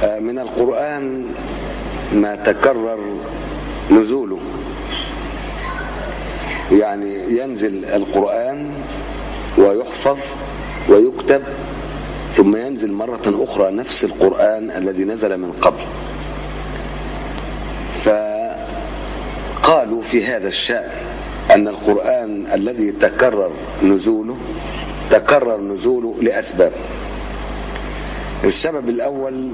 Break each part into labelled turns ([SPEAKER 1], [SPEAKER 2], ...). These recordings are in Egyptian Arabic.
[SPEAKER 1] من القرآن ما تكرر نزوله يعني ينزل القرآن ويحفظ ويكتب ثم ينزل مرة أخرى نفس القرآن الذي نزل من قبل فقالوا في هذا الشأن أن القرآن الذي تكرر نزوله تكرر نزوله لأسباب السبب الأول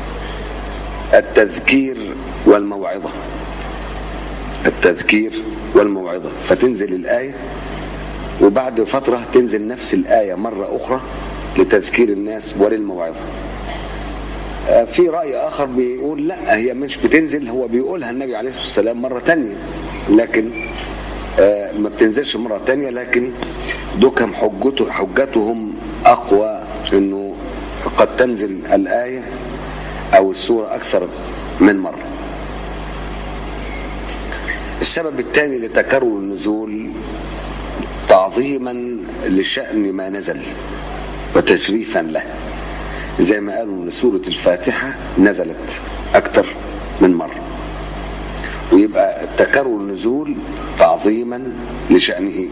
[SPEAKER 1] التذكير والموعظة التذكير والموعظة فتنزل الآية وبعد فترة تنزل نفس الآية مرة أخرى لتذكير الناس وللموعظة في رأي آخر بيقول لا هي مش بتنزل هو بيقولها النبي عليه الصلاة والسلام مرة تانية لكن ما بتنزلش مرة تانية لكن دوكم حجته حجتهم أقوى أنه قد تنزل الآية أو السورة أكثر من مرة السبب الثاني لتكرر النزول تعظيما لشأن ما نزل وتشريفا له زي ما قالوا ان سورة الفاتحة نزلت أكثر من مرة ويبقى تكرر النزول تعظيما لشأنه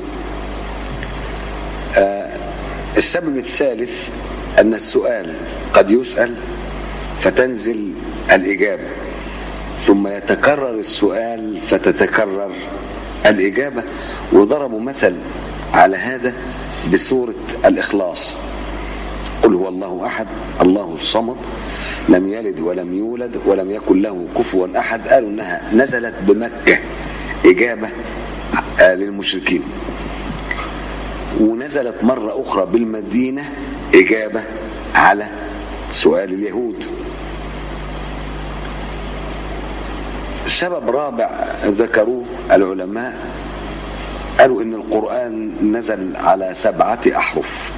[SPEAKER 1] آه السبب الثالث أن السؤال قد يسأل فتنزل الإجابة ثم يتكرر السؤال فتتكرر الإجابة وضربوا مثل على هذا بسورة الإخلاص قل هو الله أحد الله الصمد لم يلد ولم يولد ولم يكن له كفوا أحد قالوا أنها نزلت بمكة إجابة للمشركين ونزلت مرة أخرى بالمدينة إجابة على سؤال اليهود سبب رابع ذكروه العلماء قالوا ان القرآن نزل على سبعة احرف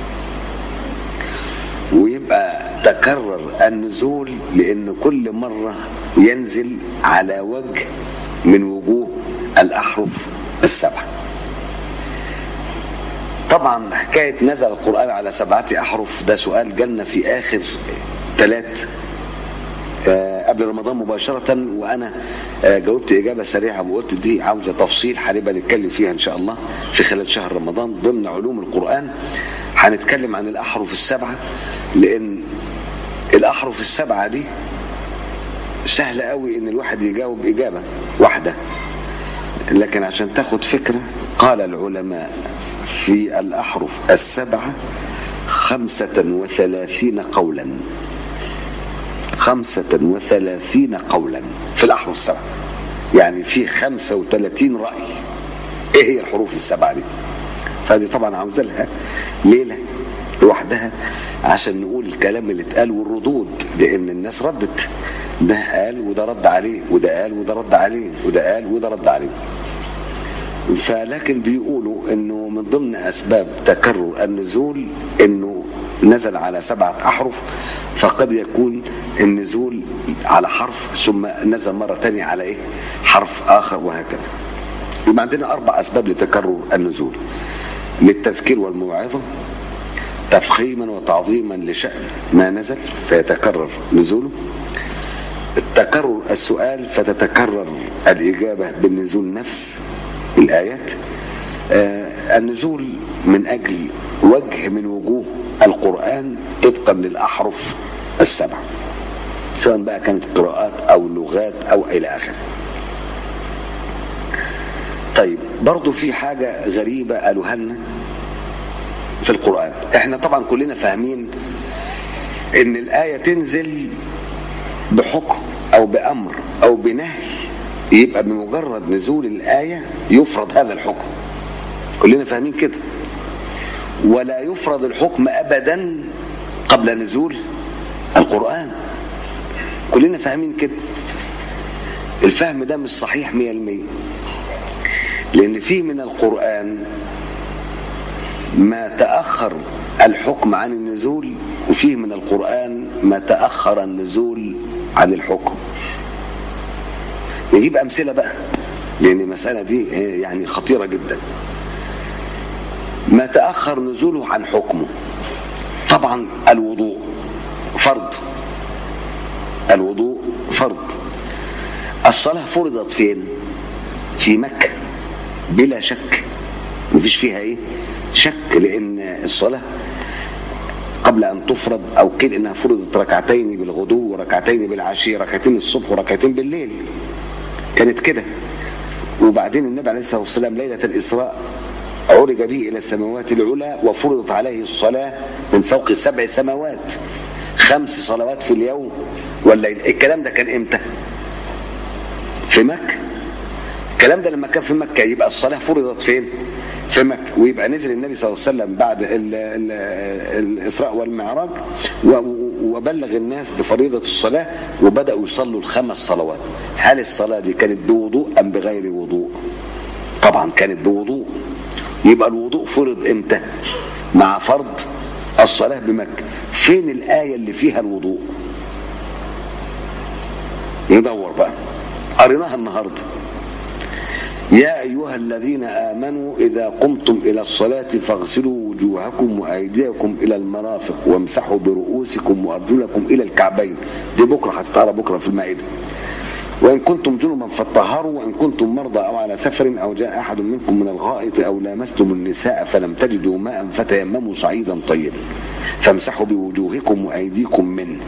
[SPEAKER 1] ويبقى تكرر النزول لان كل مرة ينزل على وجه من وجوه الاحرف السبعة طبعا حكاية نزل القرآن على سبعة احرف ده سؤال جالنا في اخر ثلاث قبل رمضان مباشرة وأنا جاوبت إجابة سريعة وقلت دي عاوزة تفصيل هنبقى نتكلم فيها إن شاء الله في خلال شهر رمضان ضمن علوم القرآن هنتكلم عن الأحرف السبعة لأن الأحرف السبعة دي سهل قوي إن الواحد يجاوب إجابة واحدة لكن عشان تاخد فكرة قال العلماء في الأحرف السبعة خمسة وثلاثين قولاً خمسة وثلاثين قولا في الأحرف السبعة يعني في خمسة وثلاثين رأي إيه هي الحروف السبعة دي فدي طبعا عاوزة لها ليلة لوحدها عشان نقول الكلام اللي اتقال والردود لأن الناس ردت ده قال وده رد عليه وده قال وده رد عليه وده قال وده رد عليه فلكن بيقولوا انه من ضمن اسباب تكرر النزول انه نزل على سبعة احرف فقد يكون النزول على حرف ثم نزل مرة تانية على ايه حرف اخر وهكذا يبقى عندنا اربع اسباب لتكرر النزول للتذكير والموعظة تفخيما وتعظيما لشأن ما نزل فيتكرر نزوله التكرر السؤال فتتكرر الإجابة بالنزول نفس الآيات آه النزول من أجل وجه من وجوه القرآن طبقا للأحرف السبع سواء بقى كانت قراءات أو لغات أو إلى آخره طيب برضو في حاجة غريبة قالوها لنا في القرآن احنا طبعا كلنا فاهمين ان الآية تنزل بحكم او بأمر او بنهي يبقى بمجرد نزول الآية يفرض هذا الحكم كلنا فاهمين كده ولا يفرض الحكم أبدا قبل نزول القرآن كلنا فاهمين كده الفهم ده مش صحيح مية المية لأن فيه من القرآن ما تأخر الحكم عن النزول وفيه من القرآن ما تأخر النزول عن الحكم نجيب أمثلة بقى لأن المسألة دي يعني خطيرة جدا ما تأخر نزوله عن حكمه طبعا الوضوء فرض الوضوء فرض الصلاة فرضت فين في مكة بلا شك مفيش فيها ايه شك لان الصلاة قبل ان تفرض او قيل انها فرضت ركعتين بالغدو وركعتين بالعشي ركعتين الصبح وركعتين بالليل كانت كده وبعدين النبي عليه الصلاة والسلام ليلة الإسراء عرج به إلى السماوات العلى وفرضت عليه الصلاة من فوق سبع سماوات خمس صلوات في اليوم والليل الكلام ده كان امتى في مكة الكلام ده لما كان في مكة يبقى الصلاة فرضت فين في مكة ويبقى نزل النبي صلى الله عليه وسلم بعد ال ال الإسراء والمعراج وبلغ الناس بفريضة الصلاة وبدأوا يصلوا الخمس صلوات هل الصلاة دي كانت بوضوء أم بغير وضوء طبعا كانت بوضوء يبقى الوضوء فرض امتى مع فرض الصلاة بمكة فين الآية اللي فيها الوضوء ندور بقى قريناها النهارده يا أيها الذين آمنوا إذا قمتم إلى الصلاة فاغسلوا وجوهكم وأيديكم إلى المرافق وامسحوا برؤوسكم وأرجلكم إلى الكعبين دي بكرة هتتقرا بكرة في المائدة وإن كنتم جنبا فاطهروا وإن كنتم مرضى أو على سفر أو جاء أحد منكم من الغائط أو لامستم النساء فلم تجدوا ماء فتيمموا صعيدا طيبا فامسحوا بوجوهكم وأيديكم منه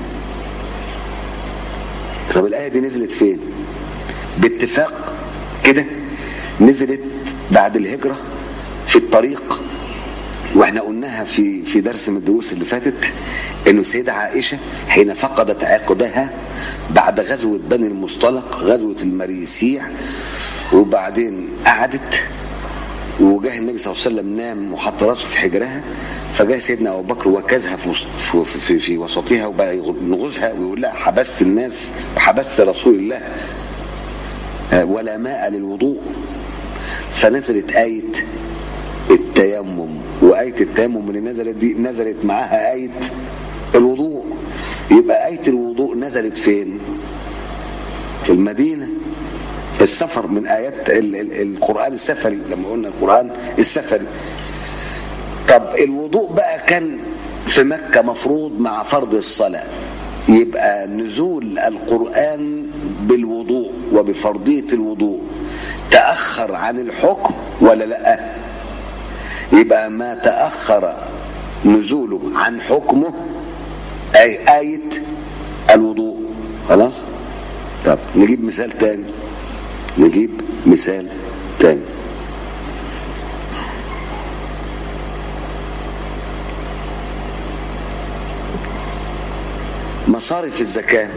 [SPEAKER 1] طب الآية دي نزلت فين؟ باتفاق كده نزلت بعد الهجرة في الطريق واحنا قلناها في في درس من الدروس اللي فاتت انه السيده عائشه حين فقدت عقدها بعد غزوه بني المصطلق غزوه المريسيع وبعدين قعدت وجاه النبي صلى الله عليه وسلم نام وحط راسه في حجرها فجاء سيدنا ابو بكر وكزها في في, في, في وسطها وبقى ينغزها ويقول لها حبست الناس وحبست رسول الله ولا ماء للوضوء فنزلت آية التيمم وآية التيمم اللي نزلت دي نزلت معاها آية الوضوء يبقى آية الوضوء نزلت فين في المدينة في السفر من آيات ال ال القرآن السفري لما قلنا القرآن السفري طب الوضوء بقى كان في مكة مفروض مع فرض الصلاة يبقى نزول القرآن بالوضوء وبفرضية الوضوء تأخر عن الحكم ولا لا يبقى ما تأخر نزوله عن حكمه أي آية الوضوء خلاص طب نجيب مثال تاني نجيب مثال تاني مصارف الزكاه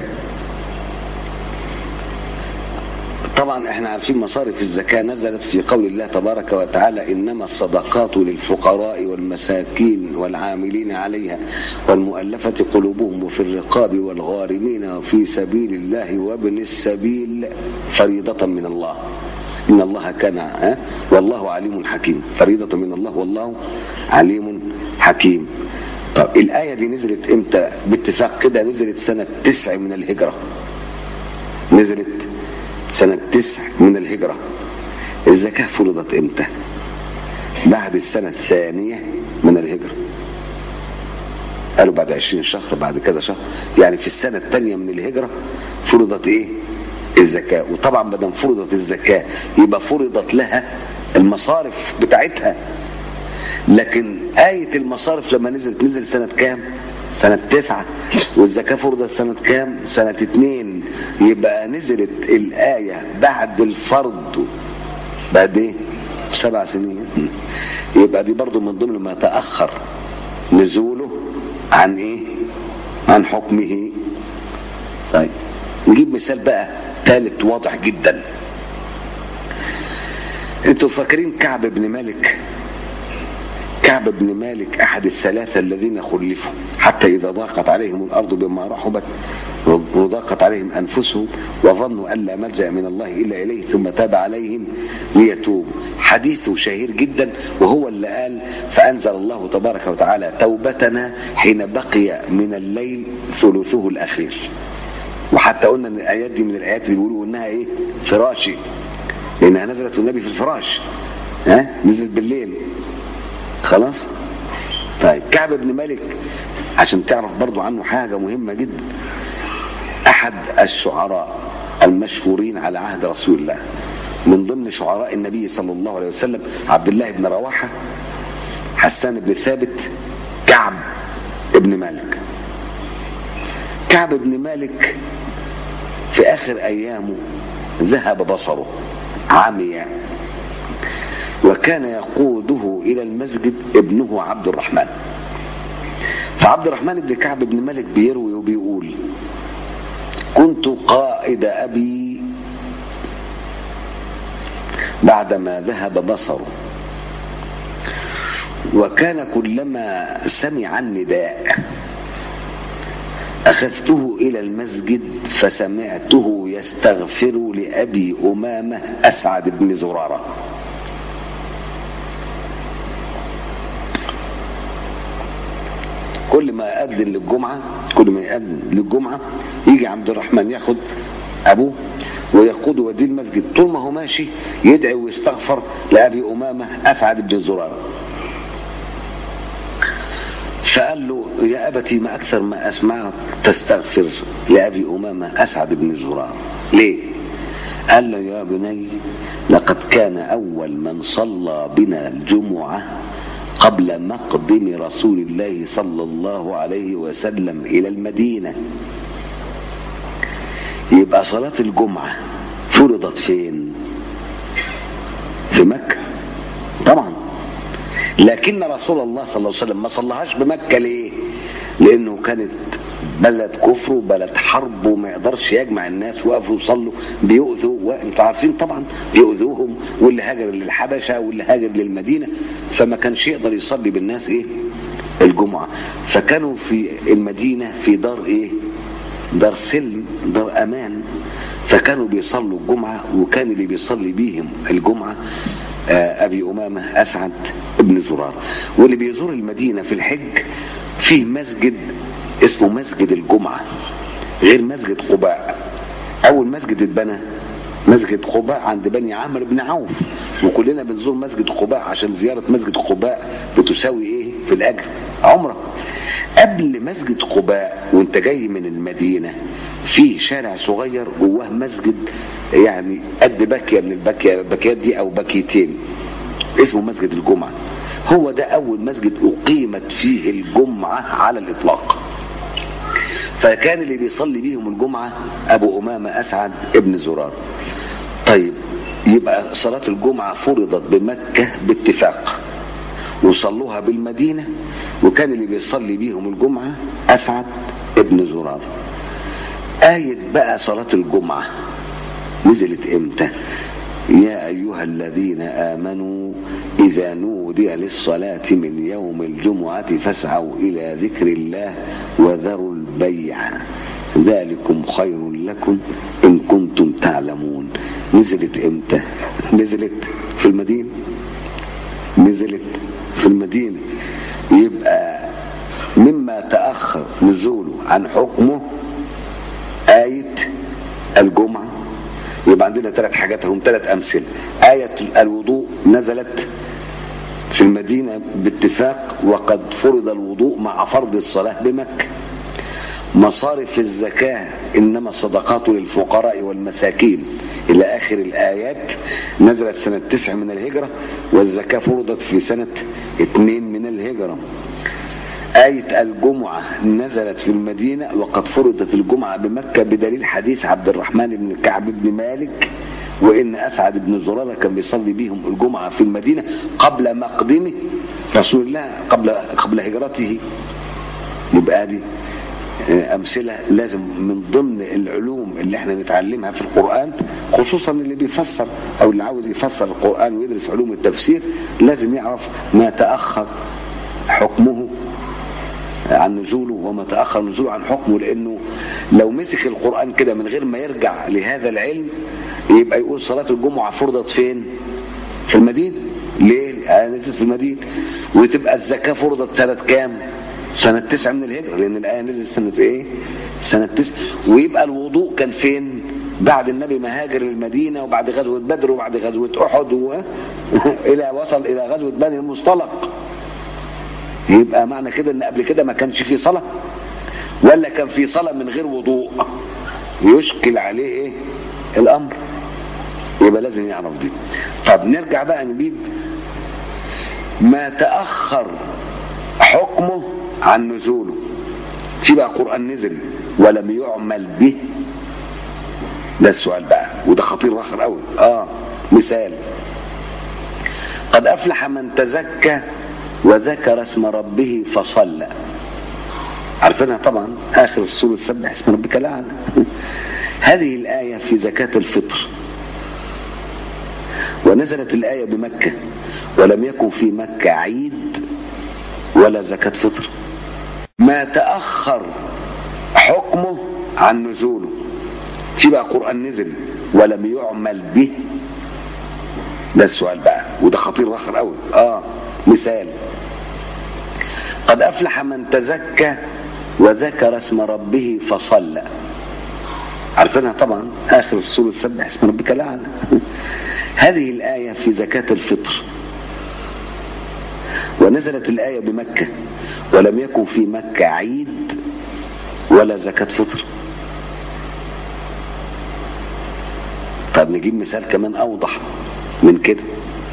[SPEAKER 1] طبعا احنا عارفين مصارف الزكاة نزلت في قول الله تبارك وتعالى إنما الصدقات للفقراء والمساكين والعاملين عليها والمؤلفة قلوبهم وفي الرقاب والغارمين وفي سبيل الله وابن السبيل فريضة من الله إن الله كان ها والله عليم حكيم فريضة من الله والله عليم حكيم طب الآية دي نزلت امتى باتفاق كده نزلت سنة تسع من الهجرة نزلت سنة تسع من الهجرة الزكاة فرضت امتى بعد السنة الثانية من الهجرة قالوا بعد عشرين شهر بعد كذا شهر يعني في السنة الثانية من الهجرة فرضت ايه الزكاة وطبعا بدل فرضت الزكاة يبقى فرضت لها المصارف بتاعتها لكن آية المصارف لما نزلت نزل سنة كام سنة تسعة والزكاة فرضت سنة كام سنة اتنين يبقى نزلت الآية بعد الفرض بعد ايه سبع سنين يبقى دي برضو من ضمن ما تأخر نزوله عن ايه عن حكمه طيب نجيب مثال بقى ثالث واضح جدا انتوا فاكرين كعب بن مالك كعب بن مالك أحد الثلاثة الذين خلفوا حتى إذا ضاقت عليهم الأرض بما رحبت وضاقت عليهم أنفسهم وظنوا أن لا ملجأ من الله إلا إليه ثم تاب عليهم ليتوبوا حديثه شهير جدا وهو اللي قال فأنزل الله تبارك وتعالى توبتنا حين بقي من الليل ثلثه الأخير وحتى قلنا ان الايات دي من الايات اللي بيقولوا انها ايه فراشي لانها نزلت والنبي في الفراش ها نزلت بالليل خلاص طيب كعب بن مالك عشان تعرف برضو عنه حاجة مهمة جدا أحد الشعراء المشهورين على عهد رسول الله من ضمن شعراء النبي صلى الله عليه وسلم عبد الله بن رواحة حسان بن ثابت كعب بن مالك كعب بن مالك في آخر أيامه ذهب بصره عمي وكان يقوده إلى المسجد ابنه عبد الرحمن فعبد الرحمن بن كعب بن مالك بيروي وبيقول كنت قائد أبي بعدما ذهب بصره وكان كلما سمع النداء أخذته إلى المسجد فسمعته يستغفر لأبي أمامة أسعد بن زرارة كل ما يأذن للجمعة كل ما يأذن للجمعة يجي عبد الرحمن ياخد أبوه ويقود وديه المسجد طول ما هو ماشي يدعي ويستغفر لأبي أمامة أسعد بن زرارة فقال له يا أبتي ما أكثر ما أسمعك تستغفر لأبي أمامة أسعد بن زرارة ليه؟ قال له يا بني لقد كان أول من صلى بنا الجمعة قبل مقدم رسول الله صلى الله عليه وسلم إلى المدينة يبقى صلاة الجمعة فرضت فين في مكة طبعا لكن رسول الله صلى الله عليه وسلم ما صلىهاش بمكة ليه لأنه كانت بلد كفر وبلد حرب وما يقدرش يجمع الناس وقفوا يصلوا بيؤذوا وانتوا عارفين طبعا بيؤذوهم واللي هاجر للحبشه واللي هاجر للمدينه فما كانش يقدر يصلي بالناس ايه الجمعه فكانوا في المدينه في دار ايه دار سلم دار امان فكانوا بيصلوا الجمعه وكان اللي بيصلي بيهم الجمعه ابي امامه اسعد بن زرار واللي بيزور المدينه في الحج فيه مسجد اسمه مسجد الجمعة غير مسجد قباء أول مسجد اتبنى مسجد قباء عند بني عامر بن عوف وكلنا بنزور مسجد قباء عشان زيارة مسجد قباء بتساوي ايه في الأجر عمرة قبل مسجد قباء وانت جاي من المدينة في شارع صغير جواه مسجد يعني قد باكية من الباكية الباكيات دي أو باكيتين اسمه مسجد الجمعة هو ده أول مسجد أقيمت فيه الجمعة على الإطلاق فكان اللي بيصلي بيهم الجمعة أبو أمامة أسعد ابن زرار طيب يبقى صلاة الجمعة فرضت بمكة باتفاق وصلوها بالمدينة وكان اللي بيصلي بيهم الجمعة أسعد ابن زرار آية بقى صلاة الجمعة نزلت إمتى يا أيها الذين آمنوا إذا نودي للصلاة من يوم الجمعة فاسعوا إلى ذكر الله وذروا البيع ذلكم خير لكم إن كنتم تعلمون نزلت إمتى نزلت في المدينة نزلت في المدينة يبقى مما تأخر نزوله عن حكمه آية الجمعة يبقى عندنا ثلاث حاجات هم ثلاث أمثلة آية الوضوء نزلت في المدينة باتفاق وقد فرض الوضوء مع فرض الصلاة بمكة مصارف الزكاة إنما الصدقات للفقراء والمساكين إلى آخر الآيات نزلت سنة تسع من الهجرة والزكاة فرضت في سنة اثنين من الهجرة آية الجمعة نزلت في المدينة وقد فرضت الجمعة بمكة بدليل حديث عبد الرحمن بن كعب بن مالك وإن أسعد بن زرارة كان بيصلي بيهم الجمعة في المدينة قبل مقدمه رسول الله قبل قبل هجرته يبقى دي أمثلة لازم من ضمن العلوم اللي احنا نتعلمها في القرآن خصوصا اللي بيفسر أو اللي عاوز يفسر القرآن ويدرس علوم التفسير لازم يعرف ما تأخر حكمه عن نزوله وما تأخر نزوله عن حكمه لأنه لو مسك القرآن كده من غير ما يرجع لهذا العلم يبقى يقول صلاة الجمعة فرضت فين في المدينة ليه الآية نزلت في المدينة وتبقى الزكاة فرضت سنة كام سنة تسعة من الهجرة لأن الآية نزلت سنة إيه سنة تسعة ويبقى الوضوء كان فين بعد النبي ما هاجر المدينة وبعد غزوة بدر وبعد غزوة أحد و... إلى وصل إلى غزوة بني المصطلق يبقى معنى كده ان قبل كده ما كانش في صلاة ولا كان في صلاة من غير وضوء يشكل عليه ايه الامر يبقى لازم يعرف دي طب نرجع بقى نجيب ما تأخر حكمه عن نزوله في بقى قرآن نزل ولم يعمل به ده السؤال بقى وده خطير واخر قوي اه مثال قد أفلح من تزكى وذكر اسم ربه فصلى عارفينها طبعا آخر سورة سبح اسم ربك الأعلى هذه الآية في زكاة الفطر ونزلت الآية بمكة ولم يكن في مكة عيد ولا زكاة فطر ما تأخر حكمه عن نزوله في بقى قرآن نزل ولم يعمل به ده السؤال بقى وده خطير واخر قوي اه مثال قد أفلح من تزكى وذكر اسم ربه فصلى عارفينها طبعا آخر سورة سبح اسم ربك الأعلى هذه الآية في زكاة الفطر ونزلت الآية بمكة ولم يكن في مكة عيد ولا زكاة فطر طب نجيب مثال كمان أوضح من كده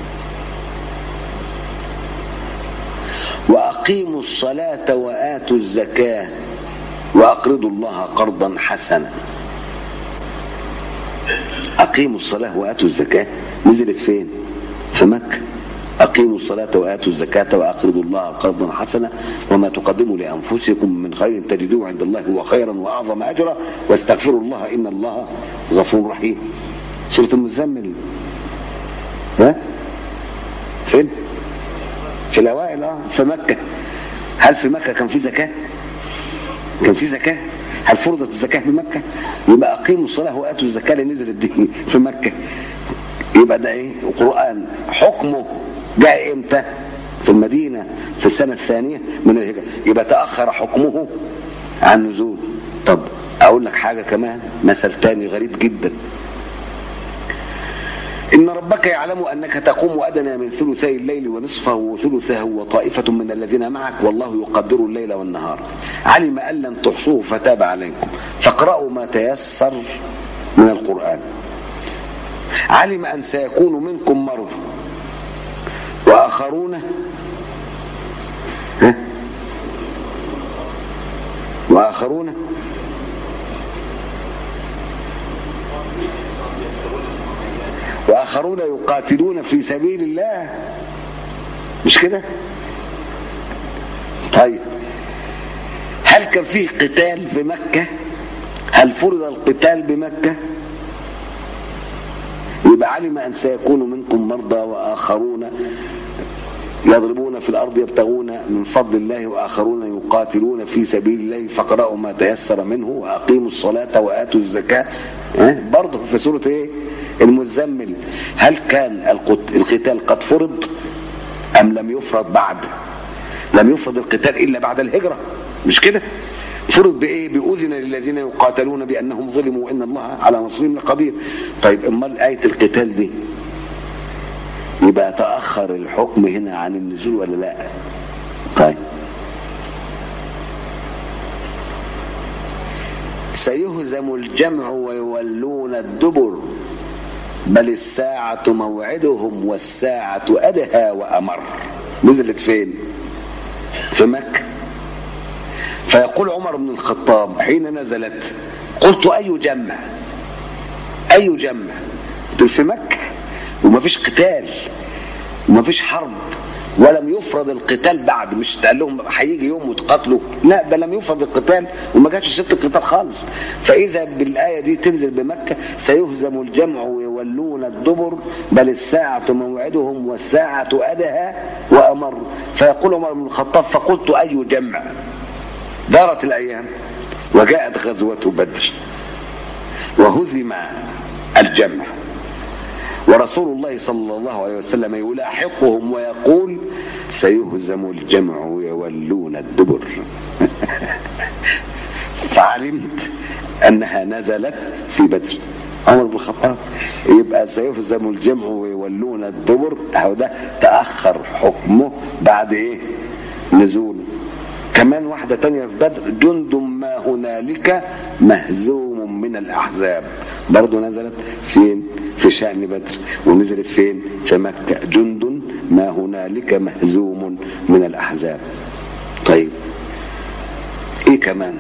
[SPEAKER 1] وأقيموا الصلاة وآتوا الزكاة وأقرضوا الله قرضا حسنا أقيموا الصلاة وآتوا الزكاة نزلت فين في مكة أقيموا الصلاة وآتوا الزكاة وأقرضوا الله قرضا حسنا وما تقدموا لأنفسكم من خير تجدوه عند الله هو خيرا وأعظم أجرا واستغفروا الله إن الله غفور رحيم سورة المزمل ها فين في الأوائل اه في مكة هل في مكة كان في زكاة كان في زكاة هل فرضت الزكاة في مكة يبقى أقيموا الصلاة وآتوا الزكاة اللي نزلت دي في مكة يبقى ده ايه القرآن حكمه جاء امتى في المدينة في السنة الثانية من الهجرة يبقى تأخر حكمه عن نزول طب أقول لك حاجة كمان مثل تاني غريب جدا إن ربك يعلم أنك تقوم أدنى من ثلثي الليل ونصفه وثلثه وطائفة من الذين معك والله يقدر الليل والنهار علم أن لن تحصوه فتاب عليكم فاقرأوا ما تيسر من القرآن علم أن سيكون منكم مرضى وآخرون ها؟ وآخرون وآخرون يقاتلون في سبيل الله مش كده طيب هل كان فيه قتال في مكة هل فرض القتال بمكة يبقى علم أن سيكون منكم مرضى وآخرون يضربون في الأرض يبتغون من فضل الله وآخرون يقاتلون في سبيل الله فاقرأوا ما تيسر منه وأقيموا الصلاة وآتوا الزكاة اه؟ برضه في سورة إيه المزمل هل كان القتال قد فرض أم لم يفرض بعد لم يفرض القتال إلا بعد الهجرة مش كده فرض بايه باذن للذين يقاتلون بانهم ظلموا وان الله على نصرهم لقدير طيب امال ايه القتال دي يبقى تاخر الحكم هنا عن النزول ولا لا طيب سيهزم الجمع ويولون الدبر بل الساعة موعدهم والساعة أدهى وأمر نزلت فين في مكة فيقول عمر بن الخطاب حين نزلت قلت أي جمع أي جمع قلت في مكة وما فيش قتال وما فيش حرب ولم يفرض القتال بعد مش قال لهم هيجي يوم وتقاتلوا لا ده لم يفرض القتال وما جاتش ست القتال خالص فاذا بالايه دي تنزل بمكه سيهزم الجمع ويولون الدبر بل الساعه موعدهم والساعه ادهى وامر فيقول عمر بن الخطاب فقلت اي جمع دارت الايام وجاءت غزوه بدر وهزم الجمع ورسول الله صلى الله عليه وسلم يلاحقهم ويقول سيهزم الجمع ويولون الدبر فعلمت انها نزلت في بدر عمر بن الخطاب يبقى سيهزم الجمع ويولون الدبر اهو ده تاخر حكمه بعد ايه نزوله كمان واحده تانية في بدر جند ما هنالك مهزوم من الأحزاب برضو نزلت فين في شأن بدر ونزلت فين في مكة جند ما هنالك مهزوم من الأحزاب طيب ايه كمان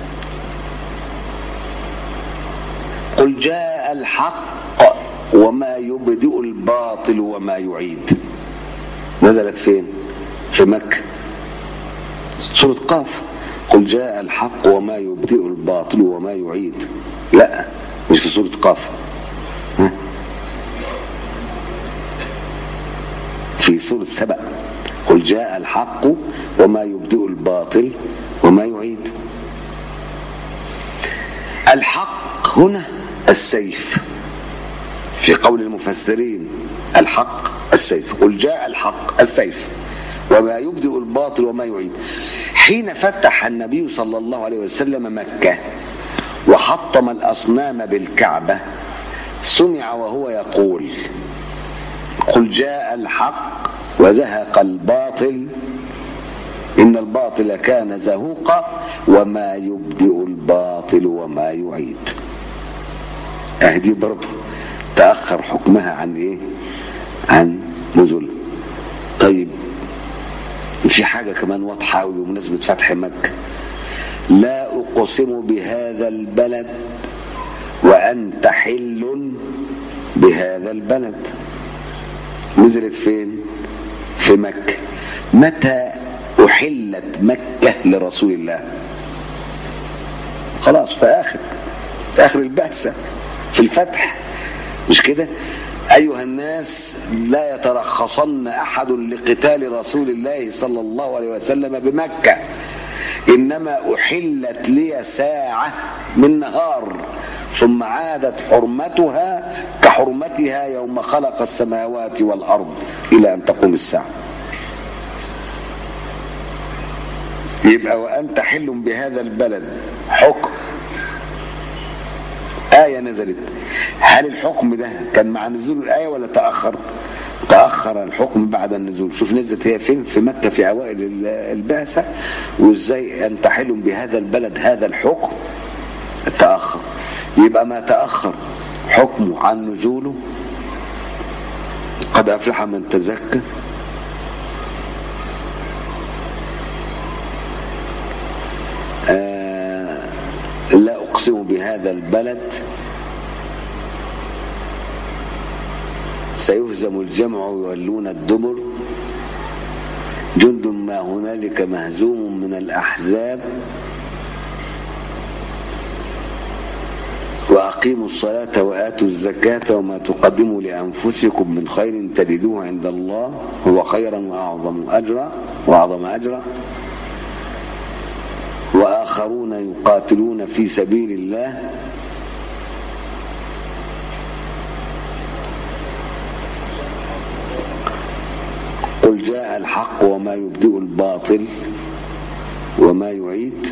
[SPEAKER 1] قل جاء الحق وما يبدئ الباطل وما يعيد نزلت فين في مكة سورة قاف قل جاء الحق وما يبدئ الباطل وما يعيد لا مش في سورة قاف ها؟ في سورة سبأ قل جاء الحق وما يبدئ الباطل وما يعيد الحق هنا السيف في قول المفسرين الحق السيف قل جاء الحق السيف وما يبدئ الباطل وما يعيد حين فتح النبي صلى الله عليه وسلم مكة وحطم الأصنام بالكعبة سمع وهو يقول قل جاء الحق وزهق الباطل إن الباطل كان زهوقا وما يبدئ الباطل وما يعيد أهدي برضه تأخر حكمها عن إيه عن نزول طيب في حاجة كمان واضحة أوي بمناسبة فتح مكة لا أقسم بهذا البلد وأنت حل بهذا البلد نزلت فين في مكة متى أحلت مكة لرسول الله خلاص في آخر في آخر البعثة في الفتح مش كده أيها الناس لا يترخصن أحد لقتال رسول الله صلى الله عليه وسلم بمكة إنما أحلت لي ساعة من نهار ثم عادت حرمتها كحرمتها يوم خلق السماوات والأرض إلى أن تقوم الساعة يبقى وأنت حل بهذا البلد حكم آية نزلت هل الحكم ده كان مع نزول الآية ولا تأخر تأخر الحكم بعد النزول شوف نزلت هي فين في مكة في أوائل البعثة وإزاي أن تحل بهذا البلد هذا الحكم تأخر يبقى ما تأخر حكمه عن نزوله قد أفلح من تزكى آه لا أقسم بهذا البلد سيهزم الجمع ويولون الدبر جند ما هنالك مهزوم من الأحزاب وأقيموا الصلاة وآتوا الزكاة وما تقدموا لأنفسكم من خير تجدوه عند الله هو خيرا وأعظم أجرا وأعظم أجرا وآخرون يقاتلون في سبيل الله قل جاء الحق وما يبدئ الباطل وما يعيد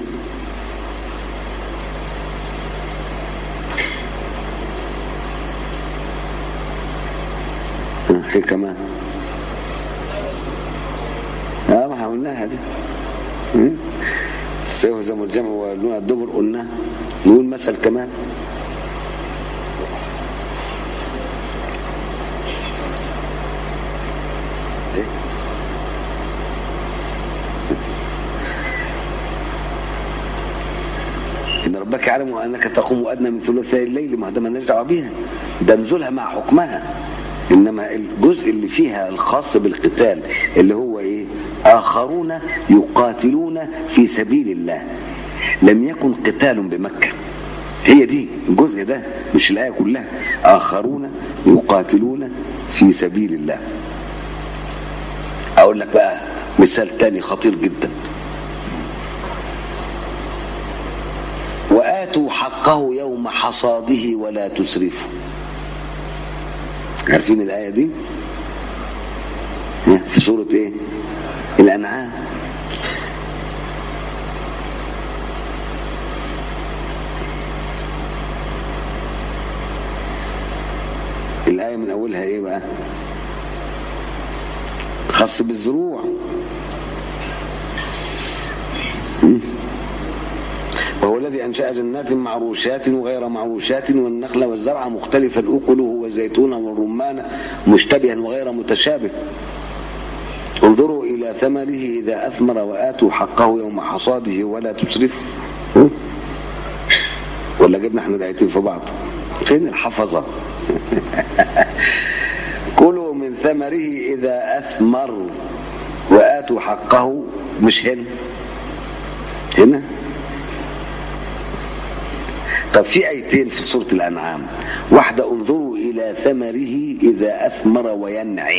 [SPEAKER 1] في كمان اه ما قلناها دي سيهزم الجمع ويولون الدبر قلنا نقول مثل كمان إيه؟ إن ربك يعلم أنك تقوم أدنى من ثلثي الليل ما ده ما دعوه بيها ده نزولها مع حكمها إنما الجزء اللي فيها الخاص بالقتال اللي هو إيه آخرون يقاتلون في سبيل الله لم يكن قتال بمكة هي دي الجزء ده مش الآية كلها آخرون يقاتلون في سبيل الله أقول لك بقى مثال تاني خطير جدا وآتوا حقه يوم حصاده ولا تسرفوا عارفين الآية دي في سورة ايه الأنعام الآية من أولها إيه بقى خاص بالزروع وهو الذي أنشأ جنات معروشات وغير معروشات والنخل والزرع مختلفا أكله والزيتون والرمان مشتبها وغير متشابه انظروا إلى ثمره إذا أثمر وآتوا حقه يوم حصاده ولا تسرفوا ولا جبنا احنا الآيتين في بعض فين الحفظة كلوا من ثمره إذا أثمر وآتوا حقه مش هنا هنا طب في ايتين في سوره الانعام واحده انظروا الى ثمره اذا اثمر وينعه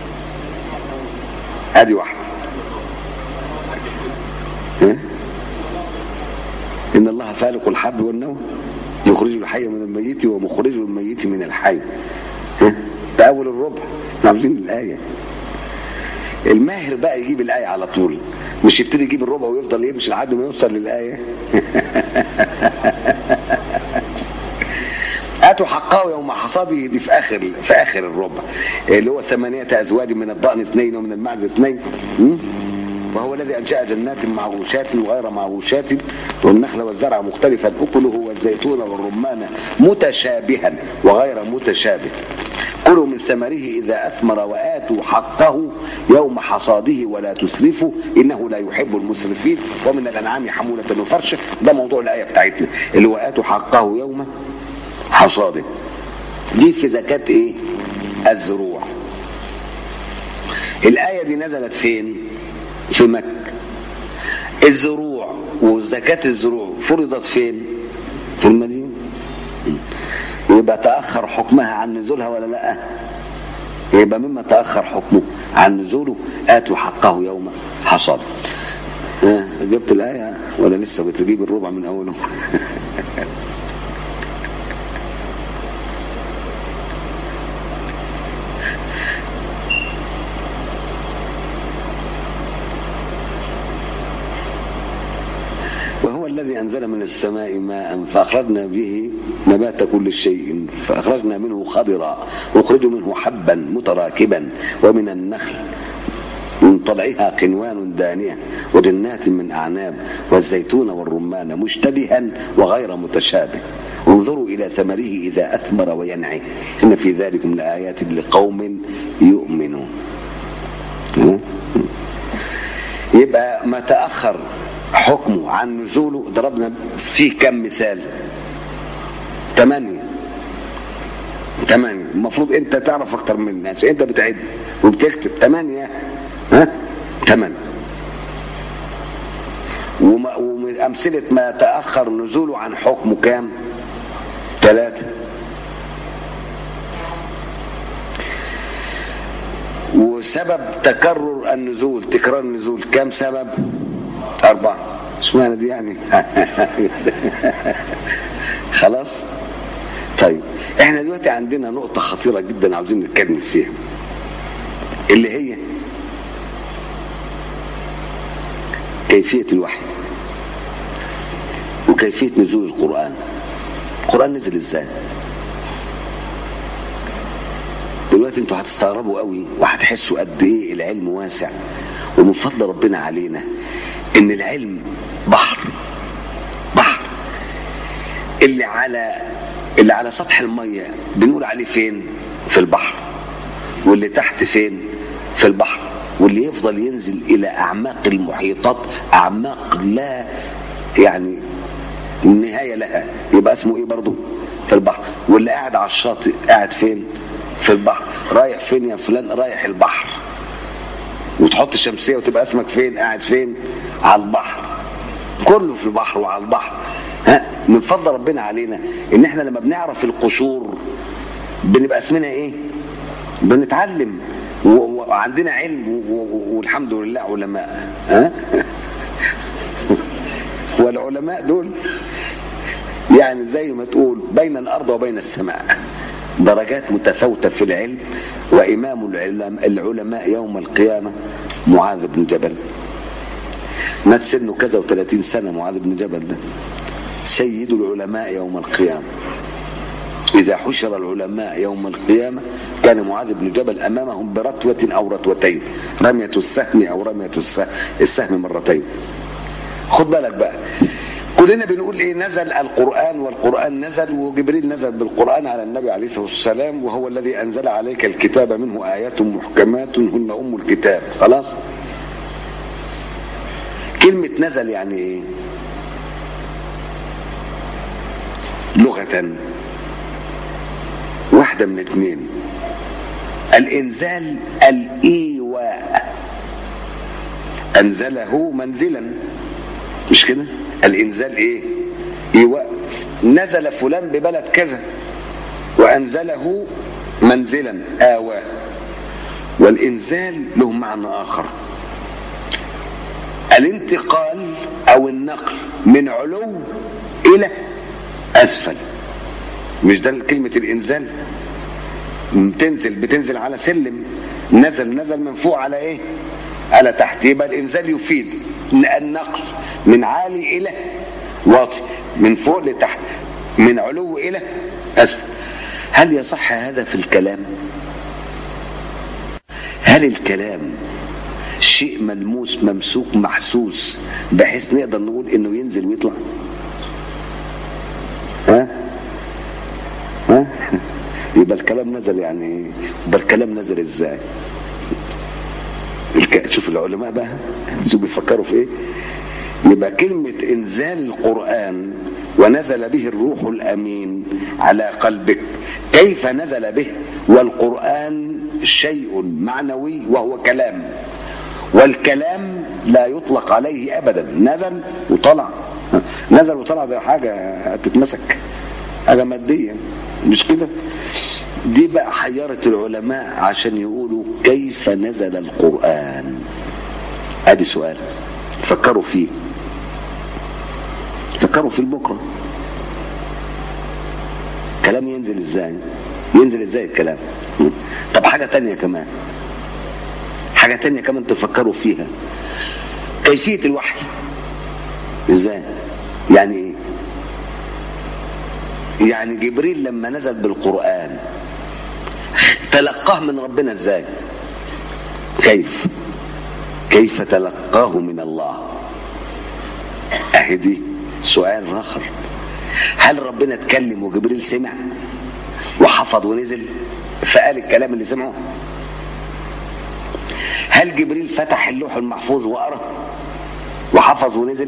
[SPEAKER 1] ادي واحده ها؟ ان الله فالق الحب والنوى يخرج الحي من الميت ومخرج الميت من الحي ها؟ ده اول الربع احنا عارفين الايه الماهر بقى يجيب الايه على طول مش يبتدي يجيب الربع ويفضل يمشي لحد ما يوصل للايه اتوا حقه يوم حصاده دي في اخر في اخر الربع اللي هو ثمانيه ازواج من الضأن اثنين ومن المعز اثنين م? وهو الذي انشا جنات معروشات وغير معروشات والنخل والزرع مختلفا اكله والزيتون والرمان متشابها وغير متشابه كلوا من ثمره إذا أثمر وآتوا حقه يوم حصاده ولا تسرفوا إنه لا يحب المسرفين ومن الأنعام حمولة وفرشة ده موضوع الآية بتاعتنا اللي هو آتوا حقه يوم حصاده دي في زكاة إيه؟ الزروع الآية دي نزلت فين؟ في مكة الزروع وزكاة الزروع فرضت فين؟ في المدينة يبقى تأخر حكمها عن نزولها ولا لا يبقى مما تأخر حكمه عن نزوله آتوا حقه يوم حصاد آه جبت الآية ولا لسه بتجيب الربع من أوله وهو الذي أنزل من السماء ماء فأخرجنا به نبات كل شيء فأخرجنا منه خضرا نخرج منه حبا متراكبا ومن النخل من طلعها قنوان دانية وجنات من أعناب والزيتون والرمان مشتبها وغير متشابه انظروا إلى ثمره إذا أثمر وينعي إن في ذلك لآيات لقوم يؤمنون يبقى ما تأخر حكمه عن نزوله ضربنا فيه كم مثال ثمانية ثمانية المفروض انت تعرف اكتر مني عشان انت بتعد وبتكتب ثمانية ها ثمانية وأمثلة ما تأخر نزوله عن حكمه كام ثلاثة وسبب تكرر النزول تكرار النزول كم سبب أربعة اشمعنى دي يعني خلاص طيب احنا دلوقتي عندنا نقطة خطيرة جدا عاوزين نتكلم فيها اللي هي كيفية الوحي وكيفية نزول القرآن القرآن نزل ازاي دلوقتي انتوا هتستغربوا قوي وهتحسوا قد ايه العلم واسع ومن فضل ربنا علينا ان العلم بحر بحر اللي على اللي على سطح الميه بنقول عليه فين في البحر واللي تحت فين في البحر واللي يفضل ينزل الى اعماق المحيطات اعماق لا يعني النهايه لها يبقى اسمه ايه برضه في البحر واللي قاعد على الشاطئ قاعد فين في البحر رايح فين يا فلان رايح البحر وتحط الشمسيه وتبقى اسمك فين قاعد فين على البحر كله في البحر وعلى البحر ها من فضل ربنا علينا ان احنا لما بنعرف القشور بنبقى اسمنا ايه بنتعلم وعندنا علم والحمد لله علماء ها والعلماء دول يعني زي ما تقول بين الارض وبين السماء درجات متفاوتة في العلم وإمام العلماء يوم القيامة معاذ بن جبل مات سنه كذا وثلاثين سنة معاذ بن جبل ده سيد العلماء يوم القيامة إذا حشر العلماء يوم القيامة كان معاذ بن جبل أمامهم برتوة أو رتوتين رمية السهم أو رمية السهم مرتين خد بالك بقى كلنا بنقول ايه نزل القرآن والقرآن نزل وجبريل نزل بالقرآن على النبي عليه الصلاة والسلام وهو الذي أنزل عليك الكتاب منه آيات محكمات هن أم الكتاب خلاص كلمة نزل يعني ايه لغة واحدة من اتنين الإنزال الإيواء أنزله منزلا مش كده الإنزال إيه إيواء نزل فلان ببلد كذا وأنزله منزلا آوى والإنزال له معنى آخر الانتقال أو النقل من علو إلى أسفل مش ده كلمة الإنزال بتنزل بتنزل على سلم نزل نزل من فوق على ايه على تحت يبقى الانزال يفيد النقل من عالي الى واطي من فوق لتحت من علو الى اسفل هل يصح هذا في الكلام هل الكلام شيء ملموس ممسوك محسوس بحيث نقدر نقول انه ينزل ويطلع ها ها يبقى الكلام نزل يعني ايه يبقى الكلام نزل ازاي الك... شوف العلماء بقى شوف بيفكروا في ايه يبقى كلمة انزال القرآن ونزل به الروح الامين على قلبك كيف نزل به والقرآن شيء معنوي وهو كلام والكلام لا يطلق عليه ابدا نزل وطلع نزل وطلع ده حاجة تتمسك حاجة مادية مش كده دي بقى حيرت العلماء عشان يقولوا كيف نزل القرآن ادي سؤال فكروا فيه فكروا في بكرة كلام ينزل ازاي ينزل ازاي الكلام طب حاجة تانية كمان حاجة تانية كمان تفكروا فيها كيفية الوحي ازاي يعني ايه يعني جبريل لما نزل بالقرآن تلقاه من ربنا ازاي كيف كيف تلقاه من الله اهدي سؤال اخر هل ربنا اتكلم وجبريل سمع وحفظ ونزل فقال الكلام اللي سمعه هل جبريل فتح اللوح المحفوظ وقرا وحفظ ونزل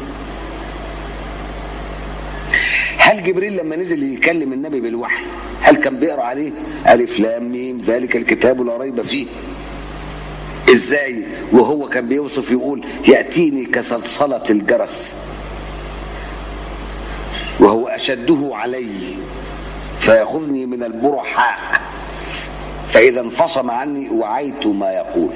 [SPEAKER 1] هل جبريل لما نزل يكلم النبي بالوحي هل كان بيقرا عليه الف لام ميم ذلك الكتاب لا ريب فيه ازاي وهو كان بيوصف يقول ياتيني كصلصله الجرس وهو اشده علي فياخذني من البرحاء فاذا انفصم عني وعيت ما يقول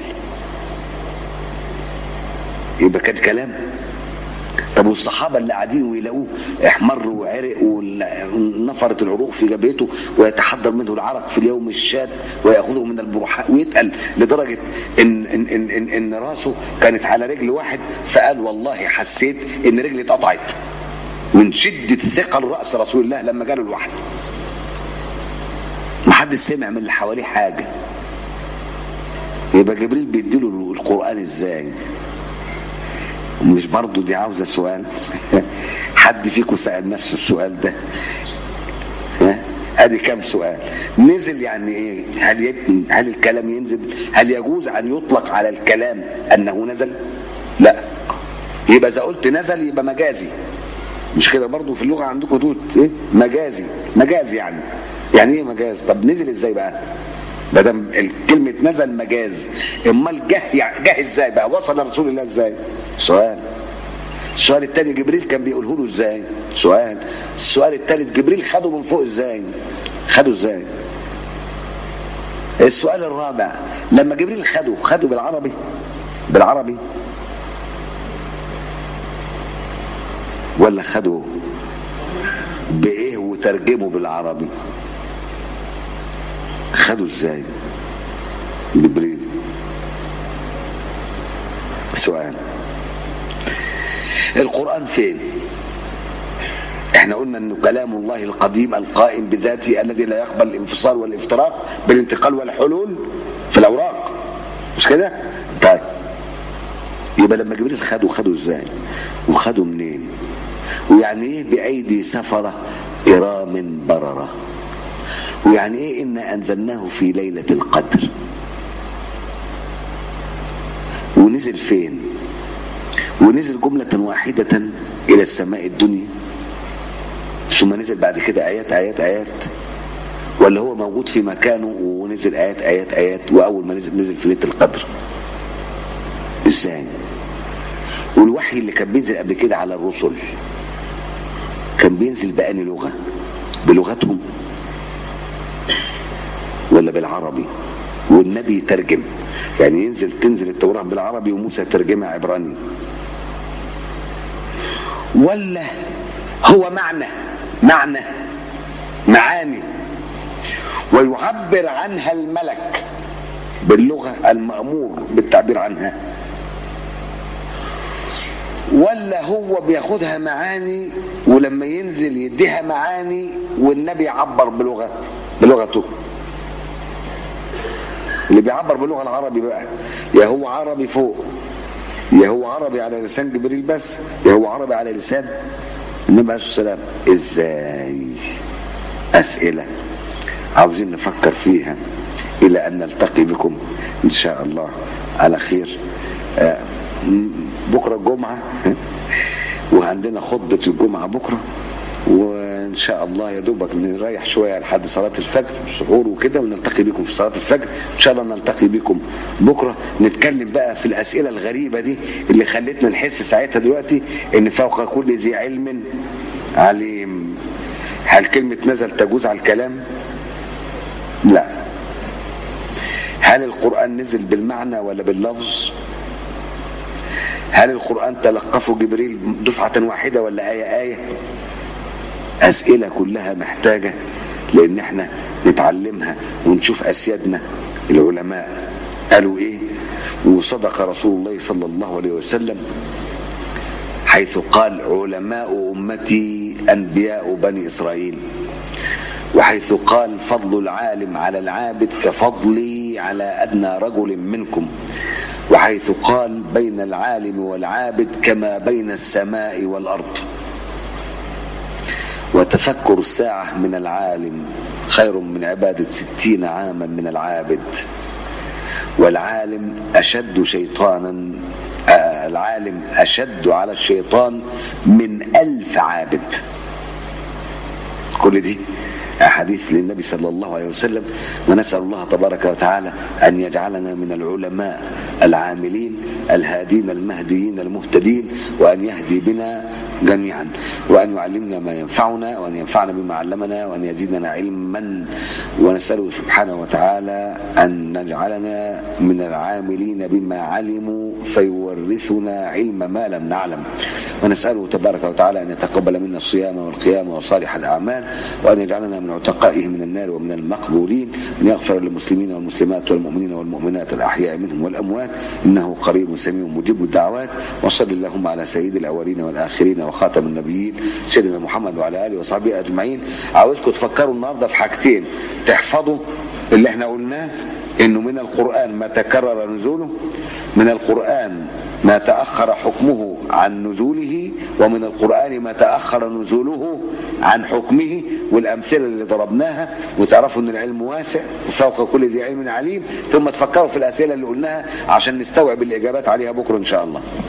[SPEAKER 1] يبقى كان كلام طب والصحابه اللي قاعدين ويلاقوه احمر وعرق ونفرت العروق في جبهته ويتحضر منه العرق في اليوم الشاد وياخذه من البرحاء ويتقل لدرجه ان ان ان ان, إن راسه كانت على رجل واحد فقال والله حسيت ان رجلي اتقطعت من شده ثقل راس رسول الله لما جاله الوحي محدش سمع من اللي حواليه حاجه يبقى جبريل بيديله القران ازاي مش برضه دي عاوزه سؤال حد فيكم سال نفس السؤال ده ادي كم سؤال نزل يعني ايه هل يت... هل الكلام ينزل هل يجوز ان يطلق على الكلام انه نزل لا يبقى اذا قلت نزل يبقى مجازي مش كده برضه في اللغه عندكم تقول ايه مجازي مجاز يعني يعني ايه مجاز طب نزل ازاي بقى ما دام كلمه نزل مجاز امال جه يعني جه ازاي بقى وصل لرسول الله ازاي سؤال السؤال الثاني جبريل كان بيقوله له ازاي سؤال السؤال الثالث جبريل خده من فوق ازاي خده ازاي السؤال الرابع لما جبريل خده خده بالعربي بالعربي ولا خده بايه وترجمه بالعربي خده ازاي جبريل سؤال القرآن فين احنا قلنا انه كلام الله القديم القائم بذاته الذي لا يقبل الانفصال والافتراق بالانتقال والحلول في الاوراق مش كده طيب يبقى لما جبريل خده خده ازاي وخده منين ويعني ايه بايدي سفره كرام برره ويعني ايه انا انزلناه في ليله القدر ونزل فين ونزل جمله واحده الى السماء الدنيا ثم نزل بعد كده ايات ايات ايات ولا هو موجود في مكانه ونزل ايات ايات ايات واول ما نزل نزل في ليله القدر ازاي والوحي اللي كان بينزل قبل كده على الرسل كان بينزل بأني لغة بلغتهم ولا بالعربي والنبي يترجم يعني ينزل تنزل التوراة بالعربي وموسى ترجمها عبراني ولا هو معنى معنى معاني ويعبر عنها الملك باللغة المأمور بالتعبير عنها ولا هو بياخدها معاني ولما ينزل يديها معاني والنبي يعبر بلغة بلغته اللي بيعبر باللغة العربي بقى يا هو عربي فوق يا هو عربي على لسان جبريل بس يا هو عربي على لسان النبي عليه الصلاة والسلام ازاي أسئلة عاوزين نفكر فيها إلى أن نلتقي بكم إن شاء الله على خير آه، بكرة الجمعة وعندنا خطبة الجمعة بكرة وإن شاء الله يا دوبك نريح شوية لحد صلاة الفجر السحور وكده ونلتقي بكم في صلاة الفجر إن شاء الله نلتقي بكم بكرة نتكلم بقى في الأسئلة الغريبة دي اللي خلتنا نحس ساعتها دلوقتي إن فوق كل ذي علم عليم هل كلمة نزل تجوز على الكلام؟ لا هل القرآن نزل بالمعنى ولا باللفظ؟ هل القرآن تلقفه جبريل دفعة واحدة ولا آية آية أسئلة كلها محتاجة لأن احنا نتعلمها ونشوف أسيادنا العلماء قالوا إيه وصدق رسول الله صلى الله عليه وسلم حيث قال علماء أمتي أنبياء بني إسرائيل وحيث قال فضل العالم على العابد كفضلي على أدنى رجل منكم وحيث قال بين العالم والعابد كما بين السماء والأرض وتفكر الساعة من العالم خير من عبادة ستين عاما من العابد والعالم أشد شيطانا آه العالم أشد على الشيطان من ألف عابد كل دي أحاديث للنبي صلى الله عليه وسلم ونسأل الله تبارك وتعالى أن يجعلنا من العلماء العاملين الهادين المهديين المهتدين وأن يهدي بنا جميعا وأن يعلمنا ما ينفعنا وأن ينفعنا بما علمنا وأن يزيدنا علما ونسأله سبحانه وتعالى أن نجعلنا من العاملين بما علموا فيورثنا علم ما لم نعلم ونسأله تبارك وتعالى أن يتقبل منا الصيام والقيام وصالح الأعمال وأن يجعلنا من عتقائه من النار ومن المقبولين أن يغفر للمسلمين والمسلمات والمؤمنين والمؤمنات الأحياء منهم والأموات إنه قريب سميع مجيب الدعوات وصل اللهم على سيد الأولين والآخرين وخاتم النبيين سيدنا محمد وعلى آله وصحبه أجمعين عاوزكم تفكروا النهاردة في حاجتين تحفظوا اللي احنا قلناه انه من القرآن ما تكرر نزوله من القرآن ما تأخر حكمه عن نزوله ومن القرآن ما تأخر نزوله عن حكمه والأمثلة اللي ضربناها وتعرفوا أن العلم واسع وفوق كل ذي علم عليم ثم تفكروا في الأسئلة اللي قلناها عشان نستوعب الإجابات عليها بكرة إن شاء الله